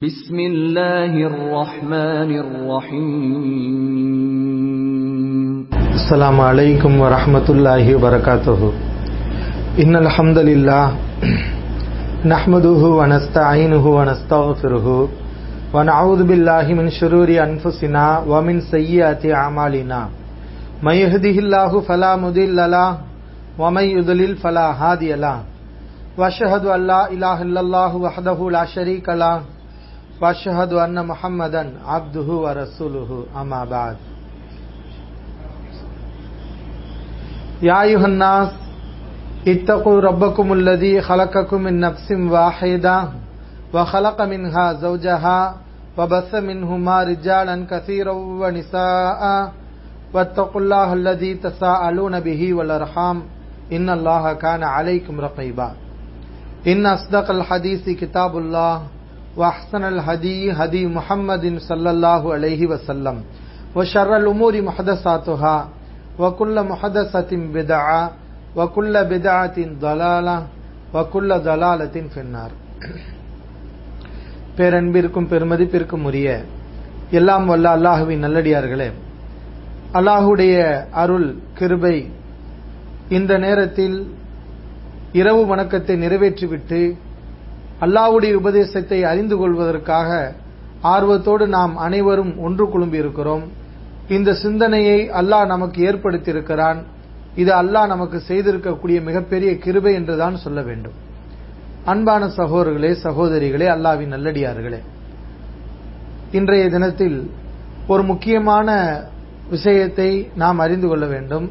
بسم الله الرحمن الرحيم السلام عليكم ورحمة الله وبركاته إن الحمد لله نحمده ونستعينه ونستغفره ونعوذ بالله من شرور أنفسنا ومن سيئات أعمالنا من يهده الله فلا مضل له ومن يضلل فلا هادي له واشهد ان لا اله الا الله وحده لا شريك له واشهد ان محمدا عبده ورسوله اما بعد يا ايها الناس اتقوا ربكم الذي خلقكم من نفس واحده وخلق منها زوجها وبث منهما رجالا كثيرا ونساء واتقوا الله الذي تساءلون به والارحام ان الله كان عليكم رقيبا إن أصدق الحديث كتاب الله وأحسن الهدي هدي محمد صلى الله عليه وسلم وشر الأمور محدثاتها وكل محدثة بدعة وكل بدعة ضلالة وكل ضلالة في النار பேரன்பிற்கும் பெருமதிப்பிற்கும் உரிய எல்லாம் வல்ல அல்லாஹுவின் நல்லடியார்களே அல்லாஹுடைய அருள் கிருபை இந்த நேரத்தில் இரவு வணக்கத்தை நிறைவேற்றிவிட்டு அல்லாவுடைய உபதேசத்தை அறிந்து கொள்வதற்காக ஆர்வத்தோடு நாம் அனைவரும் ஒன்று குழும்பி இருக்கிறோம் இந்த சிந்தனையை அல்லாஹ் நமக்கு ஏற்படுத்தியிருக்கிறான் இது அல்லாஹ் நமக்கு செய்திருக்கக்கூடிய மிகப்பெரிய கிருபை என்றுதான் சொல்ல வேண்டும் அன்பான சகோதரர்களே சகோதரிகளே அல்லாவின் நல்லடியார்களே இன்றைய தினத்தில் ஒரு முக்கியமான விஷயத்தை நாம் அறிந்து கொள்ள வேண்டும்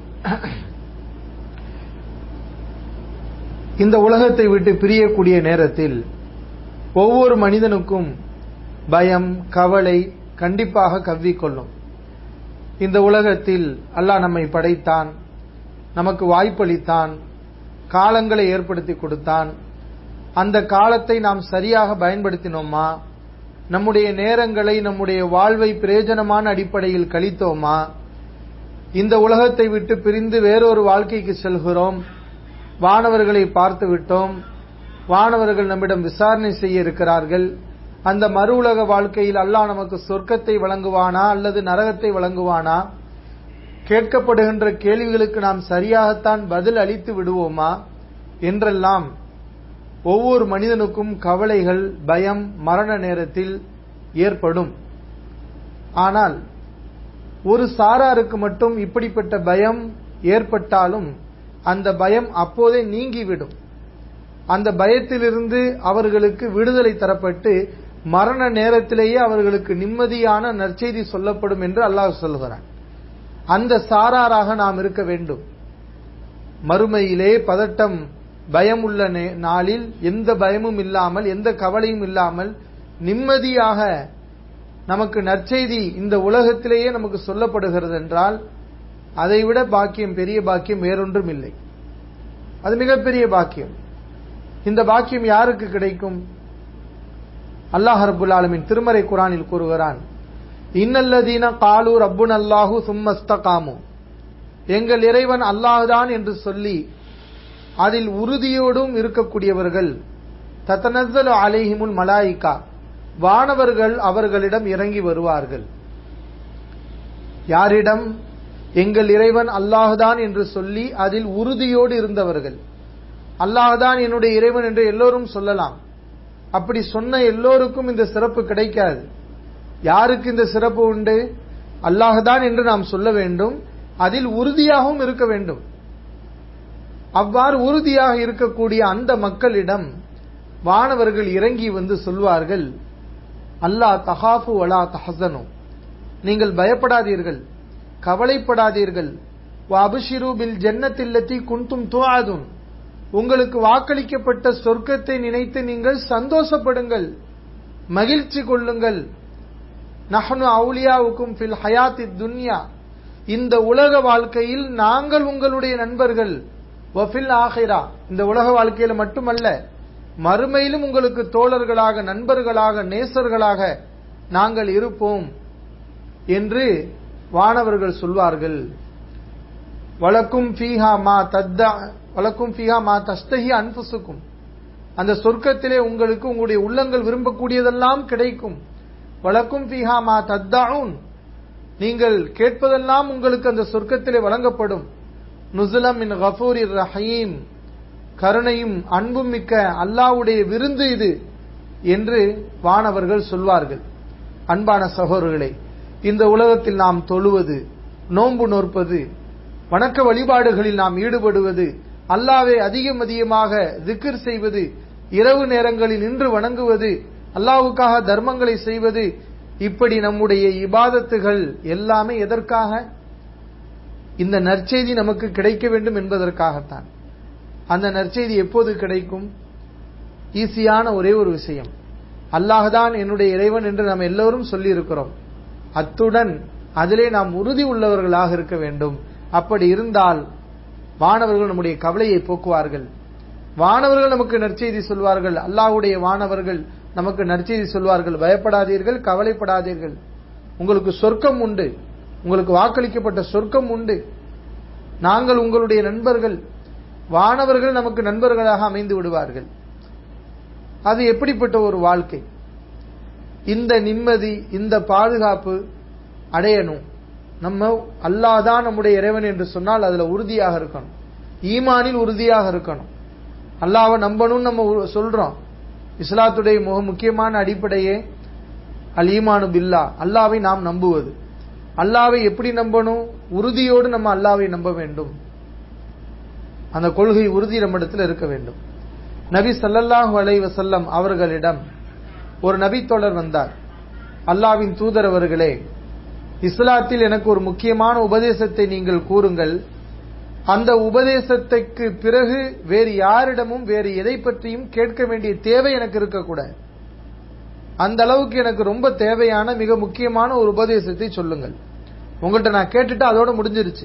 இந்த உலகத்தை விட்டு பிரியக்கூடிய நேரத்தில் ஒவ்வொரு மனிதனுக்கும் பயம் கவலை கண்டிப்பாக கவ்விக்கொள்ளும் இந்த உலகத்தில் அல்லாஹ் நம்மை படைத்தான் நமக்கு வாய்ப்பளித்தான் காலங்களை ஏற்படுத்தி கொடுத்தான் அந்த காலத்தை நாம் சரியாக பயன்படுத்தினோமா நம்முடைய நேரங்களை நம்முடைய வாழ்வை பிரயோஜனமான அடிப்படையில் கழித்தோமா இந்த உலகத்தை விட்டு பிரிந்து வேறொரு வாழ்க்கைக்கு செல்கிறோம் வானவர்களை பார்த்து விட்டோம் வானவர்கள் நம்மிடம் விசாரணை செய்ய இருக்கிறார்கள் அந்த மறு உலக வாழ்க்கையில் அல்லாஹ் நமக்கு சொர்க்கத்தை வழங்குவானா அல்லது நரகத்தை வழங்குவானா கேட்கப்படுகின்ற கேள்விகளுக்கு நாம் சரியாகத்தான் பதில் அளித்து விடுவோமா என்றெல்லாம் ஒவ்வொரு மனிதனுக்கும் கவலைகள் பயம் மரண நேரத்தில் ஏற்படும் ஆனால் ஒரு சாராருக்கு மட்டும் இப்படிப்பட்ட பயம் ஏற்பட்டாலும் அந்த பயம் அப்போதே நீங்கிவிடும் அந்த பயத்திலிருந்து அவர்களுக்கு விடுதலை தரப்பட்டு மரண நேரத்திலேயே அவர்களுக்கு நிம்மதியான நற்செய்தி சொல்லப்படும் என்று அல்லாஹ் சொல்கிறான் அந்த சாராராக நாம் இருக்க வேண்டும் மறுமையிலே பதட்டம் பயம் உள்ள நாளில் எந்த பயமும் இல்லாமல் எந்த கவலையும் இல்லாமல் நிம்மதியாக நமக்கு நற்செய்தி இந்த உலகத்திலேயே நமக்கு சொல்லப்படுகிறது என்றால் அதைவிட பாக்கியம் பெரிய பாக்கியம் வேறொன்றும் இல்லை அது மிகப்பெரிய பாக்கியம் இந்த பாக்கியம் யாருக்கு கிடைக்கும் அல்லாஹ் ரபுல் ஆலமின் திருமறை குரானில் கூறுகிறான் இன்னல்லதீன காலு ரப்புன் அல்லாஹு சும்மஸ்தகாமு எங்கள் இறைவன் அல்லாஹுதான் என்று சொல்லி அதில் உறுதியோடும் இருக்கக்கூடியவர்கள் தத்தனzzலு அலைஹிமுல் மலாயிகா வானவர்கள் அவர்களிடம் இறங்கி வருவார்கள் யாரிடம் எங்கள் இறைவன் அல்லாஹுதான் என்று சொல்லி அதில் உறுதியோடு இருந்தவர்கள் அல்லாஹுதான் என்னுடைய இறைவன் என்று எல்லோரும் சொல்லலாம் அப்படி சொன்ன எல்லோருக்கும் இந்த சிறப்பு கிடைக்காது யாருக்கு இந்த சிறப்பு உண்டு அல்லாஹுதான் என்று நாம் சொல்ல வேண்டும் அதில் உறுதியாகவும் இருக்க வேண்டும் அவ்வாறு உறுதியாக இருக்கக்கூடிய அந்த மக்களிடம் வானவர்கள் இறங்கி வந்து சொல்வார்கள் அல்லாஹ் தஹாஃபு வலா தஹசனு நீங்கள் பயப்படாதீர்கள் கவலைப்படாதீர்கள் அபிஷிரு பில் ஜன்னத்தில்லத்தி குந்தும் துவாதுன் உங்களுக்கு வாக்களிக்கப்பட்ட சொர்க்கத்தை நினைத்து நீங்கள் சந்தோஷப்படுங்கள் மகிழ்ச்சி கொள்ளுங்கள் நஹனு அவுலியாவுக்கும் ஃபில் ஹயாத்தி துன்யா இந்த உலக வாழ்க்கையில் நாங்கள் உங்களுடைய நண்பர்கள் வஃபில் ஆஹிரா இந்த உலக வாழ்க்கையில மட்டுமல்ல மறுமையிலும் உங்களுக்கு தோழர்களாக நண்பர்களாக நேசர்களாக நாங்கள் இருப்போம் என்று வானவர்கள் சொல்வார்கள் வழக்கும் ஃபீஹா மா தத்தா வழக்கும் ஃபீஹா மா தஸ்தஹி அன்புசுக்கும் அந்த சொர்க்கத்திலே உங்களுக்கு உங்களுடைய உள்ளங்கள் விரும்பக்கூடியதெல்லாம் கிடைக்கும் வழக்கும் பிஹா மா தத்தாவுன் நீங்கள் கேட்பதெல்லாம் உங்களுக்கு அந்த சொர்க்கத்திலே வழங்கப்படும் நுசுலம் மின் கஃபூரிர் ரஹீம் கருணையும் அன்பும் மிக்க அல்லாவுடைய விருந்து இது என்று வானவர்கள் சொல்வார்கள் அன்பான சகோதரர்களே இந்த உலகத்தில் நாம் தொழுவது நோன்பு நோற்பது வணக்க வழிபாடுகளில் நாம் ஈடுபடுவது அல்லாவை அதிகம் அதிகமாக திக்ர் செய்வது இரவு நேரங்களில் நின்று வணங்குவது அல்லாவுக்காக தர்மங்களை செய்வது இப்படி நம்முடைய இபாதத்துகள் எல்லாமே எதற்காக இந்த நற்செய்தி நமக்கு கிடைக்க வேண்டும் என்பதற்காகத்தான் அந்த நற்செய்தி எப்போது கிடைக்கும் ஈஸியான ஒரே ஒரு விஷயம் அல்லாஹ்தான் என்னுடைய இறைவன் என்று நாம் எல்லோரும் சொல்லி இருக்கிறோம் அத்துடன் அதிலே நாம் உறுதி உள்ளவர்களாக இருக்க வேண்டும் அப்படி இருந்தால் வானவர்கள் நம்முடைய கவலையை போக்குவார்கள் வானவர்கள் நமக்கு நற்செய்தி சொல்வார்கள் அல்லாஹ்வுடைய வானவர்கள் நமக்கு நற்செய்தி சொல்வார்கள் பயப்படாதீர்கள் கவலைப்படாதீர்கள் உங்களுக்கு சொர்க்கம் உண்டு உங்களுக்கு வாக்களிக்கப்பட்ட சொர்க்கம் உண்டு நாங்கள் உங்களுடைய நண்பர்கள் வானவர்கள் நமக்கு நண்பர்களாக அமைந்து விடுவார்கள் அது எப்படிப்பட்ட ஒரு வாழ்க்கை இந்த நிம்மதி இந்த பாதுகாப்பு அடையணும் நம்ம அல்லாதான் நம்முடைய இறைவன் என்று சொன்னால் அதுல உறுதியாக இருக்கணும் ஈமானில் உறுதியாக இருக்கணும் அல்லாவை நம்பணும்னு நம்ம உ- சொல்றோம் இஸ்லாத்துடைய மிக முக்கியமான அடிப்படையே அல் ஈமானு பில்லா அல்லாவை நாம் நம்புவது அல்லாவை எப்படி நம்பணும் உறுதியோடு நம்ம அல்லாவை நம்ப வேண்டும் அந்த கொள்கை உறுதி நம்மிடத்தில் இருக்க வேண்டும் நபி ஸல்லல்லாஹு அலைஹி வஸல்லம் அவர்களிடம் ஒரு நபித்தோழர் வந்தார் அல்லாவின் தூதர் அவர்களே இஸ்லாத்தில் எனக்கு ஒரு முக்கியமான உபதேசத்தை நீங்கள் கூறுங்கள் அந்த உபதேசத்துக்கு பிறகு வேறு யாரிடமும் வேறு எதை பற்றியும் கேட்க வேண்டிய தேவை எனக்கு இருக்கக்கூடாது அந்த அளவுக்கு எனக்கு ரொம்ப தேவையான மிக முக்கியமான ஒரு உபதேசத்தை சொல்லுங்கள் உங்கள்கிட்ட நான் கேட்டுட்டு அதோட முடிஞ்சிருச்சு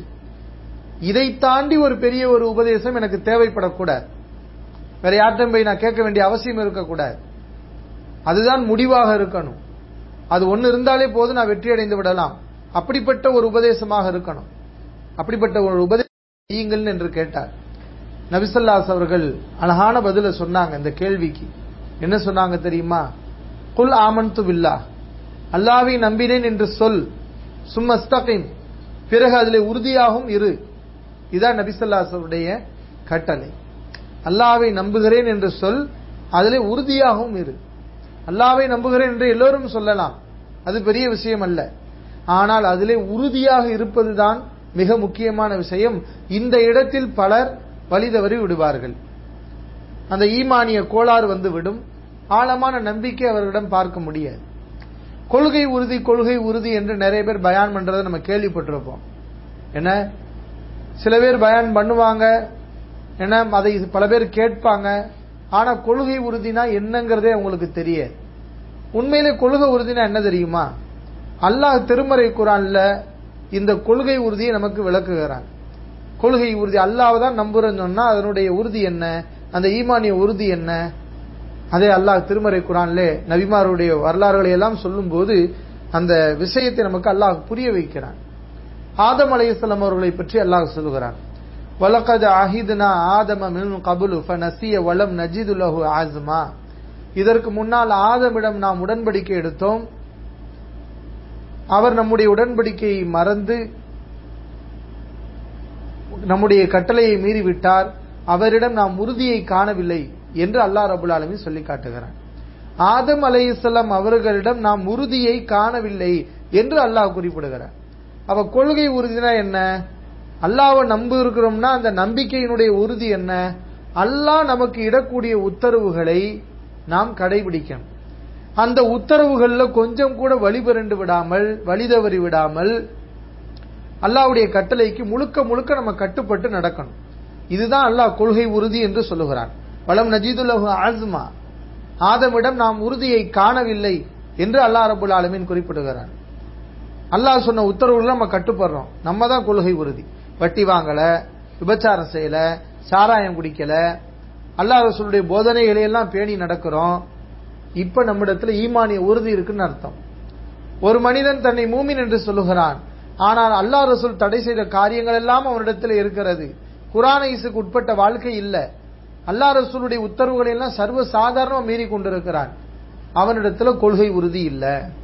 இதை தாண்டி ஒரு பெரிய ஒரு உபதேசம் எனக்கு தேவைப்படக்கூடாது வேற யார்ட்டும் போய் நான் கேட்க வேண்டிய அவசியம் இருக்கக்கூடாது அதுதான் முடிவாக இருக்கணும் அது ஒன்னு இருந்தாலே போதும் நான் வெற்றி அடைந்து விடலாம் அப்படிப்பட்ட ஒரு உபதேசமாக இருக்கணும் அப்படிப்பட்ட ஒரு உபதேசம் செய்யுங்கள் என்று கேட்டார் நபிசல்லாஸ் அவர்கள் அழகான பதில சொன்னாங்க இந்த கேள்விக்கு என்ன சொன்னாங்க தெரியுமா குல் ஆமன்து பில்லா அல்லாவை நம்பினேன் என்று சொல் சும்மஸ்தகிம் பிறகு அதிலே உறுதியாகவும் இரு இதான் நபிசல்லாஸ் அவருடைய கட்டளை அல்லாவை நம்புகிறேன் என்று சொல் அதிலே உறுதியாகவும் இரு அல்லாவை நம்புகிறேன் என்று எல்லோரும் சொல்லலாம் அது பெரிய விஷயம் அல்ல ஆனால் அதிலே உறுதியாக இருப்பதுதான் மிக முக்கியமான விஷயம் இந்த இடத்தில் பலர் வழிதவறி விடுவார்கள் அந்த ஈமானிய கோளாறு வந்து விடும் ஆழமான நம்பிக்கை அவர்களிடம் பார்க்க முடியாது கொள்கை உறுதி கொள்கை உறுதி என்று நிறைய பேர் பயான் பண்றதை நம்ம கேள்விப்பட்டிருப்போம் என்ன சில பேர் பயான் பண்ணுவாங்க என்ன அதை பல பேர் கேட்பாங்க ஆனா கொள்கை உறுதினா என்னங்கிறதே அவங்களுக்கு தெரியாது உண்மையிலே கொள்கை உறுதினா என்ன தெரியுமா அல்லாஹ் திருமறை குரான்ல இந்த கொள்கை உறுதியை நமக்கு விளக்குகிறான் கொள்கை உறுதி அல்லாஹ் தான் நம்புறேன்னு சொன்னா அதனுடைய உறுதி என்ன அந்த ஈமானிய உறுதி என்ன அதே அல்லாஹ் திருமறை குரான்லே நபிமாருடைய வரலாறுகளை எல்லாம் சொல்லும்போது அந்த விஷயத்தை நமக்கு அல்லாஹ் புரிய வைக்கிறான் ஆதம் அலைஹிஸ்ஸலாம் அவர்களை பற்றி அல்லாஹ் சொல்லுகிறான் வலக்கது அஹிதுனா ஆதம மின் கபுலு ஃபனசிய வலம் நஜிது லஹு ஆஸ்மா இதற்கு முன்னால் ஆதமிடம் நாம் உடன்படிக்கை எடுத்தோம் அவர் நம்முடைய உடன்படிக்கையை மறந்து நம்முடைய கட்டளையை மீறிவிட்டார் அவரிடம் நாம் உறுதியை காணவில்லை என்று அல்லாஹ் ரபுல் ஆலமீன் சொல்லி காட்டுகிறான் ஆதம் அலைஹிஸ்ஸலாம் அவர்களிடம் நாம் உறுதியை காணவில்லை என்று அல்லாஹ் குறிப்பிடுகிறார் அவ கொள்கை உறுதினா என்ன அல்லாவை நம்பு இருக்கிறோம்னா அந்த நம்பிக்கையினுடைய உறுதி என்ன அல்லாஹ் நமக்கு இடக்கூடிய உத்தரவுகளை நாம் கடைபிடிக்கணும் அந்த உத்தரவுகள்ல கொஞ்சம் கூட வழிபரண்டு விடாமல் வழிதவறி விடாமல் அல்லாஹ்வுடைய கட்டளைக்கு முழுக்க முழுக்க நம்ம கட்டுப்பட்டு நடக்கணும் இதுதான் அல்லாஹ் கொள்கை உறுதி என்று சொல்லுகிறான் வலம் நஜீதுல்லஹு ஆஸ்மா ஆதமிடம் நாம் உறுதியை காணவில்லை என்று அல்லாஹ் ரபுல் ஆலமீன் குறிப்பிடுகிறான் அல்லாஹ் சொன்ன உத்தரவுகள் நம்ம கட்டுப்படுறோம் நம்ம தான் கொள்கை உறுதி வட்டி வாங்கல விபச்சாரம் செய்யல சாராயம் குடிக்கல அல்லாஹ் ரசூலுடைய போதனைகளை எல்லாம் பேணி நடக்கிறோம் இப்ப நம்மிடத்துல ஈமானிய உறுதி இருக்குன்னு அர்த்தம் ஒரு மனிதன் தன்னை மூமின் என்று சொல்லுகிறான் ஆனால் அல்லாஹ் ரசூல் தடை செய்த காரியங்கள் எல்லாம் அவனிடத்தில் இருக்கிறது குரான இசுக்கு உட்பட்ட வாழ்க்கை இல்ல அல்லா ரசூலுடைய உத்தரவுகளை எல்லாம் சர்வ சாதாரணமா மீறி கொண்டிருக்கிறான் அவனிடத்துல கொள்கை உறுதி இல்ல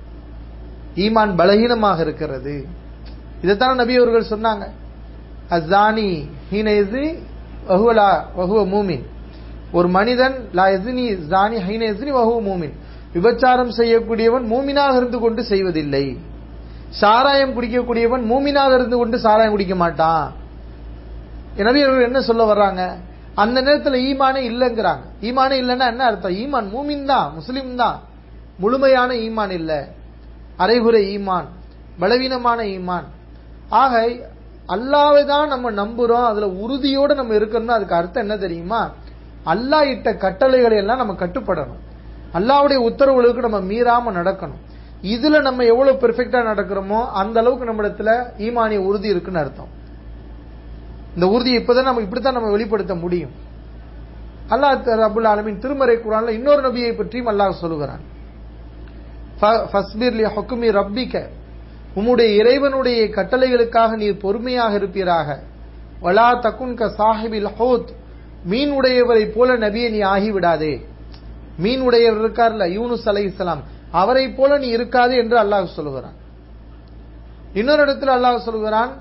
ஈமான் பலகீனமாக இருக்கிறது இதைத்தான் நபி அவர்கள் சொன்னாங்க அஸ்ஸானி ஹீனேசி வஹுவலா வஹுவ மூமின் ஒரு மனிதன் லா எஸ்னி ஜானி ஹைன எஸ்னி வஹுவ மூமின் விபச்சாரம் செய்யக்கூடியவன் மூமினாக இருந்து கொண்டு செய்வதில்லை சாராயம் குடிக்கக்கூடியவன் மூமினாக இருந்து கொண்டு சாராயம் குடிக்க மாட்டான் எனவே இவர்கள் என்ன சொல்ல வர்றாங்க அந்த நேரத்துல ஈமானே இல்லைங்கிறாங்க ஈமானே இல்லைன்னா என்ன அர்த்தம் ஈமான் மூமின் தான் முஸ்லிம் தான் முழுமையான ஈமான் இல்ல அரைகுறை ஈமான் பலவீனமான ஈமான் ஆக அல்லாவை தான் நம்ம நம்புறோம் அதுல உறுதியோட நம்ம இருக்கணும்னா அதுக்கு அர்த்தம் என்ன தெரியுமா அல்லாஹ் இட்ட கட்டளைகளை எல்லாம் நம்ம கட்டுப்படணும் அல்லாவுடைய உத்தரவுகளுக்கு நம்ம மீறாம நடக்கணும் இதுல நம்ம எவ்வளவு பெர்ஃபெக்டா நடக்கிறோமோ அந்த அளவுக்கு நம்மிடத்துல ஈமானிய உறுதி இருக்குன்னு அர்த்தம் இந்த உறுதியை இப்பதான் நம்ம இப்படித்தான் நம்ம வெளிப்படுத்த முடியும் அல்லாஹ் ரபுல் ஆலமின் திருமறை குரான்ல இன்னொரு நபியை பற்றியும் அல்லாஹ் சொல்லுகிறான் ஃபஸ்பிர் லி ஹுக்மி ரப்பிக்க உம்முடைய இறைவனுடைய கட்டளைகளுக்காக நீர் பொறுமையாக இருப்பீராக வலா தக்குன் க சாஹிபில் ஹோத் மீன் உடையவரை போல நபியை நீ ஆகிவிடாதே மீன் உடையவர் இருக்கார்ல யூனுஸ் அலை இஸ்லாம் அவரை போல நீ இருக்காதே என்று அல்லாஹ் சொல்லுகிறான் இன்னொரு இடத்துல அல்லாஹ் சொல்லுகிறான்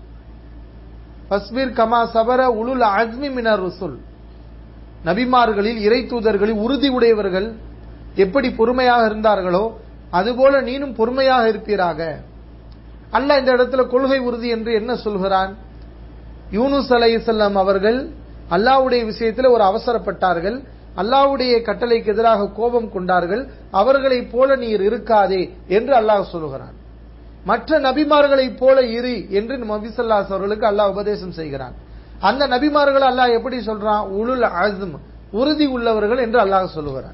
பஸ்பீர் கமா சபர உலுல் அஸ்மி மினர் ருசுல் நபிமார்களில் இறை தூதர்களில் உறுதி உடையவர்கள் எப்படி பொறுமையாக இருந்தார்களோ அதுபோல நீனும் பொறுமையாக இருப்பீராக அல்ல இந்த இடத்துல கொள்கை உறுதி என்று என்ன சொல்கிறான் யூனுஸ் அலை அவர்கள் அல்லாவுடைய விஷயத்தில் ஒரு அவசரப்பட்டார்கள் அல்லாவுடைய கட்டளைக்கு எதிராக கோபம் கொண்டார்கள் அவர்களைப் போல நீர் இருக்காதே என்று அல்லாஹ் சொல்கிறான் மற்ற நபிமார்களைப் போல இரு என்று நபிசல்லாஸ் அவர்களுக்கு அல்லாஹ் உபதேசம் செய்கிறான் அந்த நபிமார்கள் அல்லாஹ் எப்படி சொல்றான் உளுல் அஸ்ம் உறுதி உள்ளவர்கள் என்று அல்லாஹ் சொல்லுகிறான்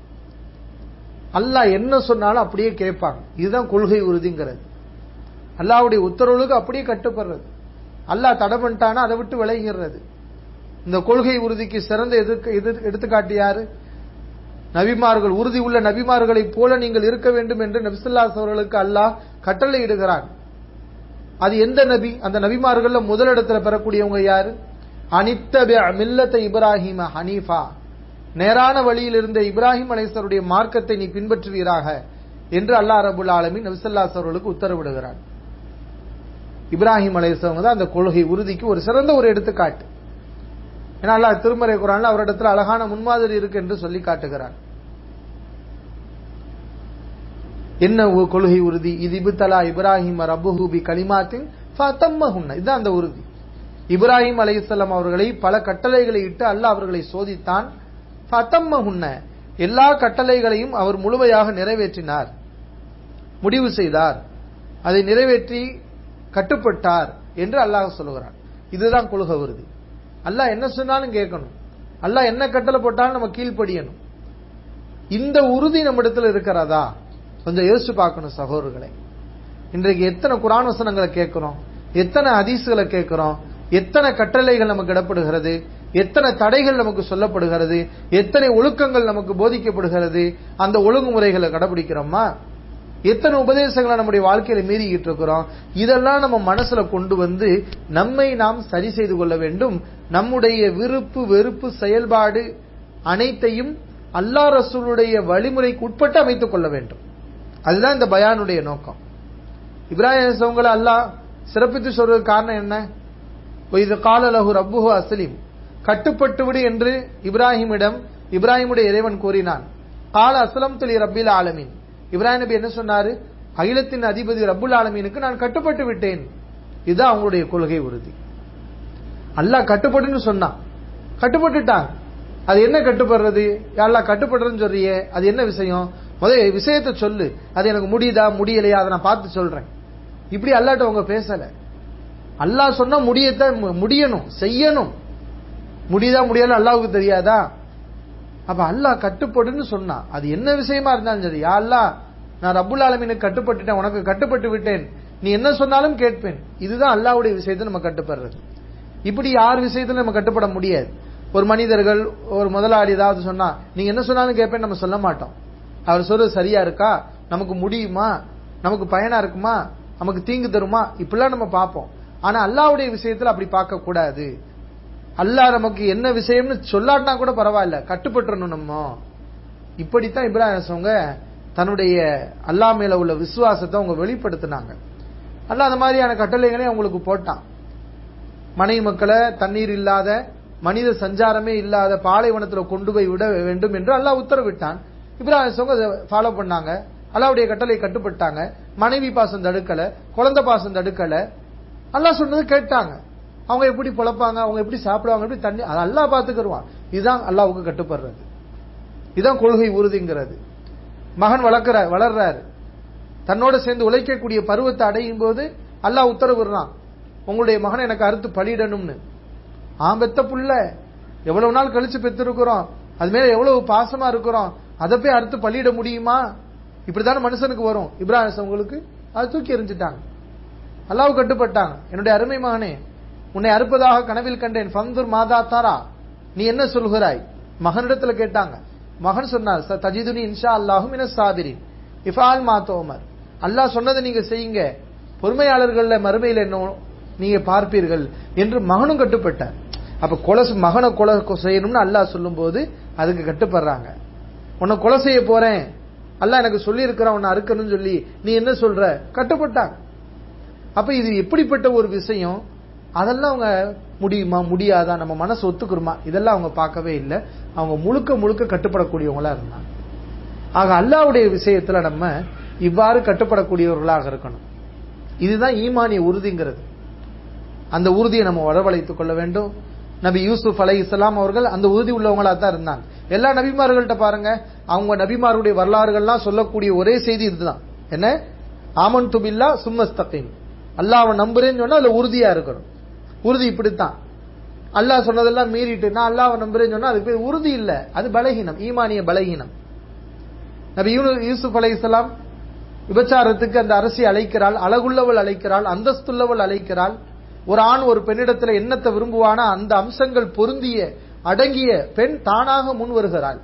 அல்லாஹ் என்ன சொன்னாலும் அப்படியே கேட்பாங்க இதுதான் கொள்கை உறுதிங்கிறது அல்லாவுடைய உத்தரவுகளுக்கு அப்படியே கட்டுப்படுறது அல்லாஹ் தடை பண்ணிட்டானா அதை விட்டு விளைகிறது இந்த கொள்கை உறுதிக்கு சிறந்த எதிர்க்க எதிர் எடுத்துக்காட்டு யாரு நபிமார்கள் உறுதி உள்ள நபிமார்களைப் போல நீங்கள் இருக்க வேண்டும் என்று நபிசுல்லாஸ் அவர்களுக்கு அல்லாஹ் கட்டளை இடுகிறான் அது எந்த நபி அந்த நபிமார்கள்ல முதலிடத்துல பெறக்கூடியவங்க யாரு அனித்தபி மில்லத்த இப்ராஹிம ஹனீஃபா நேரான வழியில் இருந்த இப்ராஹிம் அலைசருடைய மார்க்கத்தை நீ பின்பற்றுவீராக என்று அல்லாஹ் ரபுல் ஆலமின் நபிசல்லாஸ் அவர்களுக்கு உத்தரவிடுகிறான் இப்ராஹிம் அலைசவங்க தான் அந்த கொள்கை உறுதிக்கு ஒரு சிறந்த ஒரு எடுத்துக்காட்டு ஏன்னா அல்லாஹ் திருமறை குரான்ல அவரிடத்துல அழகான முன்மாதிரி இருக்கு என்று சொல்லி காட்டுகிறார் என்ன கொள்கை உறுதி இது இபுத்தலா இப்ராஹிம் ரபுஹூபி கலிமாத்தின் இதுதான் அந்த உறுதி இப்ராஹிம் அலையுசல்லாம் அவர்களை பல கட்டளைகளை இட்டு அல்லாஹ் அவர்களை சோதித்தான் ஃபத்தம்மஹுன்ன எல்லா கட்டளைகளையும் அவர் முழுமையாக நிறைவேற்றினார் முடிவு செய்தார் அதை நிறைவேற்றி கட்டுப்பட்டார் என்று அல்லாஹ் சொல்லுகிறான் இதுதான் கொள்கை உறுதி அல்லாஹ் என்ன சொன்னாலும் கேட்கணும் அல்லாஹ் என்ன கட்டளை போட்டாலும் நம்ம கீழ்ப்படியணும் இந்த உறுதி நம்ம இடத்துல இருக்கிறதா கொஞ்சம் யோசிச்சு பார்க்கணும் சகோதரர்களை இன்றைக்கு எத்தனை குரான் வசனங்களை கேட்கிறோம் எத்தனை ஹதீஸ்களை கேட்கிறோம் எத்தனை கட்டளைகள் நமக்கு இடப்படுகிறது எத்தனை தடைகள் நமக்கு சொல்லப்படுகிறது எத்தனை ஒழுக்கங்கள் நமக்கு போதிக்கப்படுகிறது அந்த ஒழுங்குமுறைகளை கடைபிடிக்கிறோமா எத்தனை உபதேசங்களை நம்முடைய வாழ்க்கையில மீறிக்கிட்டு இருக்கிறோம் இதெல்லாம் நம்ம மனசுல கொண்டு வந்து நம்மை நாம் சரி செய்து கொள்ள வேண்டும் நம்முடைய விருப்பு வெறுப்பு செயல்பாடு அனைத்தையும் அல்லா ரசூலுடைய வழிமுறைக்கு உட்பட்டு அமைத்துக் கொள்ள வேண்டும் அதுதான் இந்த பயானுடைய நோக்கம் இப்ராஹிம் சவங்களை அல்லாஹ் சிறப்பித்து சொல்றதுக்கு காரணம் என்ன இது கால லகு ரப்புஹு அஸ்லீம் கட்டுப்பட்டு விடு என்று இப்ராஹிமிடம் இப்ராஹிமுடைய இறைவன் கூறினான் கால அஸ்லம் துலி ரப்பில் ஆலமீன் இப்ராஹிம் நபி என்ன சொன்னாரு அகிலத்தின் அதிபதி ரப்புல் ஆலமீனுக்கு நான் கட்டுப்பட்டு விட்டேன் இதுதான் அவங்களுடைய கொள்கை உறுதி அல்லாஹ் கட்டுப்பட்டுன்னு சொன்னான் கட்டுப்பட்டுட்டாங்க அது என்ன கட்டுப்படுறது அல்லாஹ் கட்டுப்படுறதுன்னு சொல்றியே அது என்ன விஷயம் முதல் விஷயத்த சொல்லு அது எனக்கு முடியுதா முடியலையா அதை நான் பார்த்து சொல்றேன் இப்படி அல்லாட்ட அவங்க பேசல அல்லாஹ் சொன்னா முடியத்தான் முடியணும் செய்யணும் முடியுதா முடியல அல்லாவுக்கு தெரியாதா அப்ப அல்லாஹ் கட்டுப்படுன்னு சொன்னா அது என்ன விஷயமா இருந்தாலும் சரி யா அல்லாஹ் நான் ரப்புல் ஆலமீனுக்கு கட்டுப்பட்டுட்டேன் உனக்கு கட்டுப்பட்டு விட்டேன் நீ என்ன சொன்னாலும் கேட்பேன் இதுதான் அல்லாவுடைய விஷயத்தை நம்ம கட்டுப்படுறது இப்படி யார் விஷயத்துல நம்ம கட்டுப்பட முடியாது ஒரு மனிதர்கள் ஒரு முதலாளி ஏதாவது சொன்னா நீங்க என்ன சொன்னாலும் கேட்பேன் நம்ம சொல்ல மாட்டோம் அவர் சொல்றது சரியா இருக்கா நமக்கு முடியுமா நமக்கு பயனா இருக்குமா நமக்கு தீங்கு தருமா இப்படிலாம் நம்ம பார்ப்போம் ஆனா அல்லாவுடைய விஷயத்துல அப்படி பார்க்க கூடாது அல்லாஹ் நமக்கு என்ன விஷயம்னு சொல்லாட்டினா கூட பரவாயில்ல கட்டுப்பட்டுறணும் நம்ம இப்படித்தான் இப்ராஹிம் அவங்க தன்னுடைய அல்லாஹ் மேல உள்ள விசுவாசத்தை அவங்க வெளிப்படுத்தினாங்க அல்லாஹ் அந்த மாதிரியான கட்டளைகளையும் அவங்களுக்கு போட்டான் மனைவி மக்களை தண்ணீர் இல்லாத மனித சஞ்சாரமே இல்லாத பாலைவனத்துல கொண்டு போய் விட வேண்டும் என்று அல்லாஹ் உத்தரவிட்டான் இப்ராஹிம் அவங்க அதை ஃபாலோ பண்ணாங்க அல்லாவுடைய கட்டளை கட்டுப்பட்டாங்க மனைவி பாசம் தடுக்கல குழந்தை பாசம் தடுக்கல அல்லாஹ் சொன்னது கேட்டாங்க அவங்க எப்படி பொழப்பாங்க அவங்க எப்படி சாப்பிடுவாங்க எப்படி தண்ணி அது அல்லாஹ் பாத்துக்கிடுவான் இதுதான் அல்லாவுக்கு கட்டுப்படுறது இதுதான் கொள்கை உறுதிங்கிறது மகன் வளர்க்கிற வளர்றாரு தன்னோட சேர்ந்து உழைக்கக்கூடிய பருவத்தை அடையும் போது அல்லாஹ் உத்தரவிடுறான் உங்களுடைய மகனை எனக்கு அறுத்து பலியிடணும்னு ஆம் பெத்த புள்ள எவ்வளவு நாள் கழிச்சு பெற்றிருக்கிறோம் அது மேல எவ்வளவு பாசமா இருக்கிறோம் அதை போய் அறுத்து பலியிட முடியுமா இப்படித்தானே மனுஷனுக்கு வரும் இப்ராஹிம் உங்களுக்கு அதை தூக்கி எறிஞ்சிட்டாங்க அல்லாஹ் கட்டுப்பட்டாங்க என்னுடைய அருமை மகனே உன்னை அறுப்பதாக கனவில் கண்டேன் ஃபந்துர் மாதா தாரா நீ என்ன சொல்கிறாய் மகனிடத்துல கேட்டாங்க மகன் சொன்னார் "ச தஜிதுனி இன்ஷா அல்லாஹும் மின சாபிரின் இஃபால் மா தோமர் அல்லாஹ் சொன்னதை நீங்க செய்யுங்க பொறுமையாளர்கள்ல மறுமையில் என்ன நீங்க பார்ப்பீர்கள் என்று மகனும் கட்டுப்பட்டார் அப்ப கொலை செ- மகனை கொலை செய்யணும்னு அல்லாஹ் சொல்லும்போது அதுக்கு கட்டுப்படுறாங்க உன்னை கொலை செய்ய போறேன் அல்லாஹ் எனக்கு சொல்லி இருக்கிறான் உன்னை அறுக்கணும்னு சொல்லி நீ என்ன சொல்ற கட்டுப்பட்டாங்க அப்ப இது எப்படிப்பட்ட ஒரு விஷயம் அதெல்லாம் அவங்க முடியுமா முடியாதா நம்ம மனசு ஒத்துக்குருமா இதெல்லாம் அவங்க பார்க்கவே இல்லை அவங்க முழுக்க முழுக்க கட்டுப்படக்கூடியவங்களா இருந்தாங்க ஆக அல்லாஹ்வுடைய விஷயத்துல நம்ம இவ்வாறு கட்டுப்படக்கூடியவர்களாக இருக்கணும் இதுதான் ஈமானிய உறுதிங்கிறது அந்த உறுதியை நம்ம வரவழைத்துக் கொள்ள வேண்டும் நபி யூசுப் அலை இஸ்லாம் அவர்கள் அந்த உறுதி உள்ளவங்களா தான் இருந்தாங்க எல்லா நபிமார்கள்ட்ட பாருங்க அவங்க நபிமாருடைய வரலாறுகள்லாம் சொல்லக்கூடிய ஒரே செய்தி இதுதான் என்ன ஆமன் துபில்லா சும்மஸ்தகிம் அல்லாஹ்வை நம்புறேன்னு சொன்னா அதுல உறுதியா இருக்கணும் உறுதி இப்படித்தான் அல்லாஹ் சொன்னதெல்லாம் மீறிட்டு நான் அல்லாஹ்வை நம்புறேன்னு சொன்னா அதுக்கு பேர் உறுதி இல்ல அது பலகீனம் ஈமானிய பலகீனம் நபி யூனு- யூசுப் அலை இஸ்லாம் விபச்சாரத்துக்கு அந்த அரசி அழைக்கிறாள் அழகுள்ளவள் அழைக்கிறாள் அந்தஸ்துள்ளவள் அழைக்கிறாள் ஒரு ஆண் ஒரு பெண்ணிடத்துல என்னத்தை விரும்புவானா அந்த அம்சங்கள் பொருந்திய அடங்கிய பெண் தானாக முன் வருகிறாள்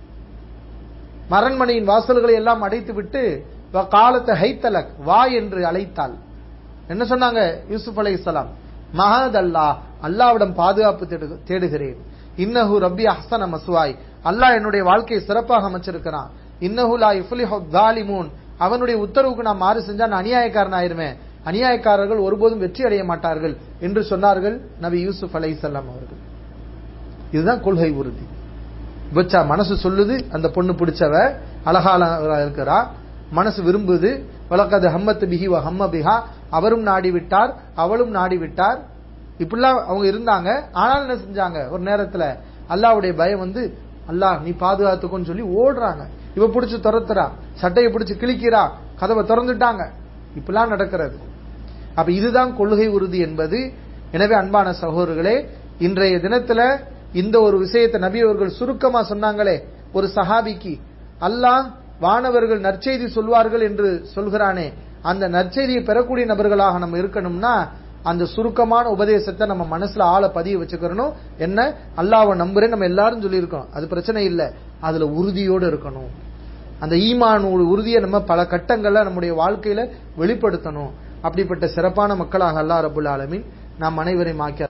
மரண்மனையின் வாசல்களை எல்லாம் அடைத்து விட்டு காலத்தை ஹைத்தலக் வா என்று அழைத்தாள் என்ன சொன்னாங்க யூசுப் அலைஹிஸ்ஸலாம் மஹத் அல்லாஹ் அல்லாவிடம் பாதுகாப்பு தேடு- தேடுகிறேன் இன்னஹு ரப்பி அஹ்சன மசுவாய் அல்லாஹ் என்னுடைய வாழ்க்கையை சிறப்பாக அமைச்சிருக்கிறான் இன்னஹு லா யுஃப்லிஹு தாலிமூன் அவனுடைய உத்தரவுக்கு நான் மாறு செஞ்சா நான் அநியாயக்காரன் ஆயிருவேன் அநியாயக்காரர்கள் ஒருபோதும் வெற்றி அடைய மாட்டார்கள் என்று சொன்னார்கள் நபி யூசுப் அலைஹிஸ்ஸலாம் அவர்கள் இதுதான் கொள்கை உறுதி விபச்சா மனசு சொல்லுது அந்த பொண்ணு பிடிச்சவ அழகால இருக்கிறா மனசு விரும்புது வழக்கது ஹம்மத்து பிஹி வ ஹம்ம பிஹா அவரும் நாடி விட்டார் அவளும் நாடி விட்டார் இப்படிலாம் அவங்க இருந்தாங்க ஆனாலும் என்ன செஞ்சாங்க ஒரு நேரத்துல அல்லாஹ்வுடைய பயம் வந்து அல்லாஹ் நீ பாதுகாத்துக்கோன்னு சொல்லி ஓடுறாங்க இவ பிடிச்சு துரத்துறா சட்டையை பிடிச்சு கிழிக்கிறா கதவை திறந்துட்டாங்க இப்படிலாம் நடக்கிறது அப்ப இதுதான் கொள்கை உறுதி என்பது எனவே அன்பான சகோதரர்களே இன்றைய தினத்துல இந்த ஒரு விஷயத்தை நபி அவர்கள் சுருக்கமா சொன்னாங்களே ஒரு சஹாபிக்கு அல்லாஹ் வானவர்கள் நற்செய்தி சொல்வார்கள் என்று சொல்கிறானே அந்த நற்செய்தியை பெறக்கூடிய நபர்களாக நம்ம இருக்கணும்னா அந்த சுருக்கமான உபதேசத்தை நம்ம மனசுல ஆள பதிய வச்சுக்கிறணும் என்ன அல்லாஹ்வை நம்புறேன் நம்ம எல்லாரும் சொல்லியிருக்கோம் அது பிரச்சனை இல்லை அதுல உறுதியோடு இருக்கணும் அந்த ஈமான் உறுதியை நம்ம பல கட்டங்கள்ல நம்முடைய வாழ்க்கையில வெளிப்படுத்தணும் அப்படிப்பட்ட சிறப்பான மக்களாக அல்லாஹ் ரபுல் ஆலமீன் நாம் அனைவரையும் ஆக்கி